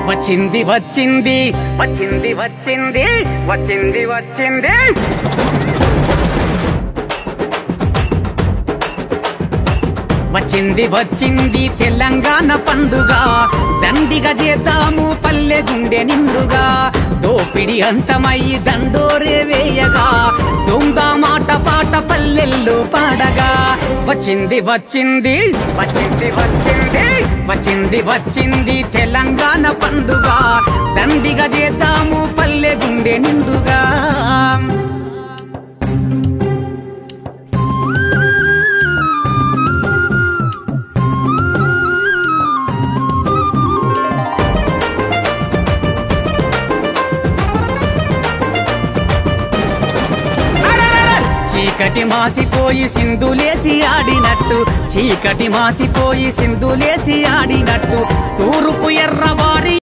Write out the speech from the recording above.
వచ్చింది వచ్చింది వచ్చింది వచ్చింది వచ్చింది వచ్చింది వచ్చింది వచ్చింది తెలంగాణ పండుగ దండిగా చేద్దాము పల్లె గుండె నిండుగా దోపిడి అంతమయ్యి దండోరే వేయగా దొంగ మాట పాట పల్లెల్లో పాడగా వచ్చింది వచ్చింది వచ్చింది వచ్చింది వచ్చింది వచ్చింది తెలంగాణ పండుగ దండిగా చేద్దాము పల్లె గుండె నిండుగా చీకటి మాసిపోయి సింధులేసి ఆడినట్టు చీకటి మాసిపోయి సింధులేసి ఆడినట్టు తూర్పు